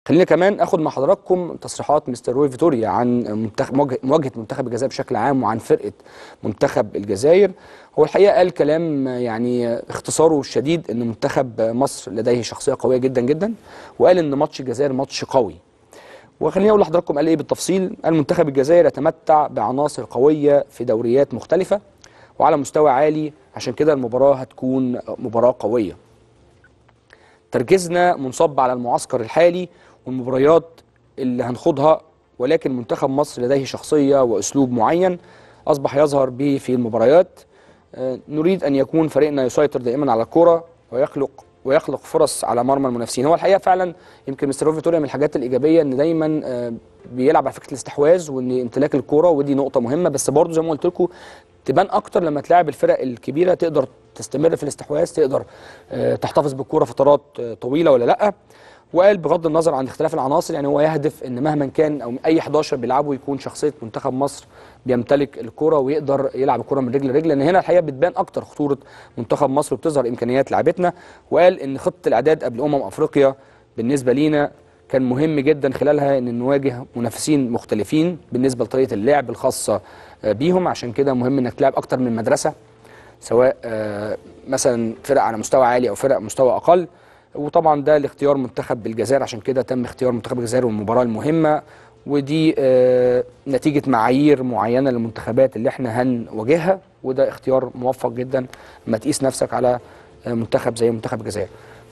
خلينا كمان اخد مع حضراتكم تصريحات مستر روي فيتوريا عن منتخب مواجهه منتخب الجزائر بشكل عام وعن فرقه منتخب الجزائر هو الحقيقه قال كلام يعني اختصاره الشديد ان منتخب مصر لديه شخصيه قويه جدا جدا وقال ان ماتش الجزائر ماتش قوي وخليني اقول لحضراتكم قال ايه بالتفصيل قال منتخب الجزائر يتمتع بعناصر قويه في دوريات مختلفه وعلى مستوى عالي عشان كده المباراه هتكون مباراه قويه تركيزنا منصب على المعسكر الحالي والمباريات اللي هنخوضها ولكن منتخب مصر لديه شخصيه واسلوب معين اصبح يظهر به في المباريات آه، نريد ان يكون فريقنا يسيطر دائما على الكره ويخلق ويخلق فرص على مرمى المنافسين هو الحقيقه فعلا يمكن مستر فيتوريا من الحاجات الايجابيه ان دايما آه، بيلعب على فكره الاستحواذ وان امتلاك الكره ودي نقطه مهمه بس برضه زي ما قلت لكم تبان اكتر لما تلاعب الفرق الكبيره تقدر تستمر في الاستحواذ تقدر آه، تحتفظ بالكره فترات آه، طويله ولا لا وقال بغض النظر عن اختلاف العناصر يعني هو يهدف ان مهما كان او اي 11 بيلعبوا يكون شخصيه منتخب مصر بيمتلك الكره ويقدر يلعب الكره من رجل لرجل لان هنا الحقيقه بتبان اكتر خطوره منتخب مصر وبتظهر امكانيات لاعبتنا وقال ان خطه الاعداد قبل امم افريقيا بالنسبه لينا كان مهم جدا خلالها ان نواجه منافسين مختلفين بالنسبه لطريقه اللعب الخاصه آه، بيهم عشان كده مهم انك تلعب اكتر من مدرسه سواء آه، مثلا فرق على مستوى عالي او فرق مستوى اقل وطبعا ده لاختيار منتخب الجزائر عشان كده تم اختيار منتخب الجزائر والمباراه المهمه ودي آه، نتيجه معايير معينه للمنتخبات اللي احنا هنواجهها وده اختيار موفق جدا لما تقيس نفسك على آه، منتخب زي منتخب الجزائر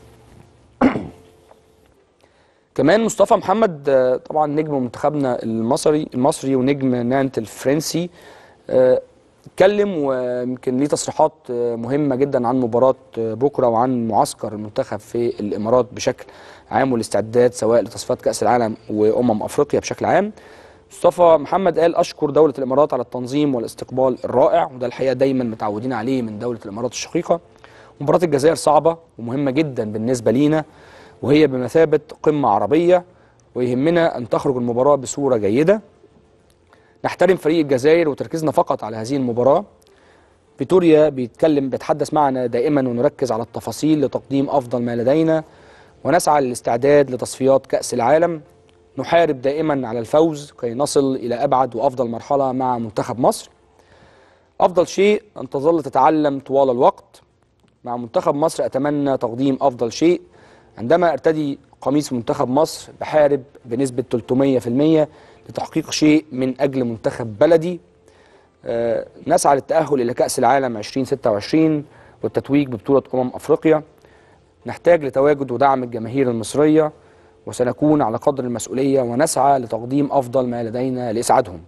كمان مصطفى محمد آه، طبعا نجم منتخبنا المصري المصري ونجم نانت الفرنسي آه، اتكلم ويمكن ليه تصريحات آه، مهمه جدا عن مباراه آه، بكره وعن معسكر المنتخب في الامارات بشكل عام والاستعداد سواء لتصفيات كاس العالم وامم افريقيا بشكل عام مصطفى محمد قال اشكر دوله الامارات على التنظيم والاستقبال الرائع وده الحقيقه دايما متعودين عليه من دوله الامارات الشقيقه مباراه الجزائر صعبه ومهمه جدا بالنسبه لينا وهي بمثابه قمه عربيه ويهمنا ان تخرج المباراه بصوره جيده نحترم فريق الجزائر وتركيزنا فقط على هذه المباراه فيتوريا بيتكلم بيتحدث معنا دائما ونركز على التفاصيل لتقديم افضل ما لدينا ونسعى للاستعداد لتصفيات كاس العالم نحارب دائما على الفوز كي نصل الى ابعد وافضل مرحله مع منتخب مصر افضل شيء ان تظل تتعلم طوال الوقت مع منتخب مصر اتمنى تقديم افضل شيء عندما ارتدي قميص منتخب مصر بحارب بنسبه 300% لتحقيق شيء من اجل منتخب بلدي آه، نسعى للتاهل الى كاس العالم 2026 والتتويج ببطوله امم افريقيا نحتاج لتواجد ودعم الجماهير المصريه وسنكون على قدر المسؤوليه ونسعى لتقديم افضل ما لدينا لاسعادهم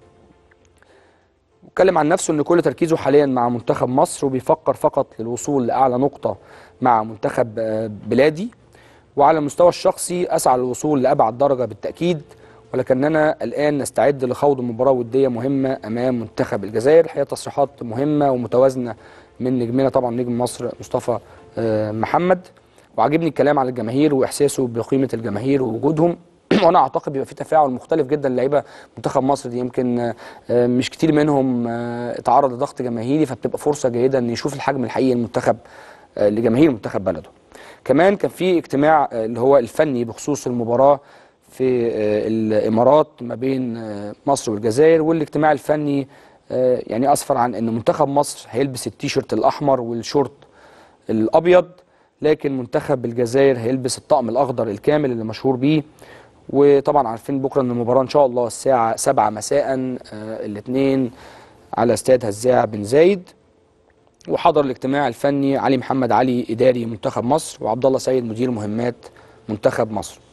واتكلم عن نفسه ان كل تركيزه حاليا مع منتخب مصر وبيفكر فقط للوصول لاعلى نقطه مع منتخب آه، بلادي وعلى المستوى الشخصي اسعى للوصول لابعد درجه بالتاكيد ولكننا الان نستعد لخوض مباراه وديه مهمه امام منتخب الجزائر الحقيقه تصريحات مهمه ومتوازنه من نجمنا طبعا نجم مصر مصطفى آه، محمد وعجبني الكلام على الجماهير واحساسه بقيمه الجماهير ووجودهم وانا اعتقد بيبقى في تفاعل مختلف جدا لعيبه منتخب مصر دي يمكن آه، مش كتير منهم آه، اتعرض لضغط جماهيري فبتبقى فرصه جيده ان يشوف الحجم الحقيقي للمنتخب آه، لجماهير منتخب بلده كمان كان في اجتماع آه، اللي هو الفني بخصوص المباراه في آه، الامارات ما بين آه، مصر والجزائر والاجتماع الفني آه، يعني اسفر عن ان منتخب مصر هيلبس التيشيرت الاحمر والشورت الابيض لكن منتخب الجزائر هيلبس الطقم الاخضر الكامل اللي مشهور بيه وطبعا عارفين بكره ان المباراه ان شاء الله الساعه 7 مساء الاثنين على استاد هزاع بن زايد وحضر الاجتماع الفني علي محمد علي اداري منتخب مصر وعبد الله سيد مدير مهمات منتخب مصر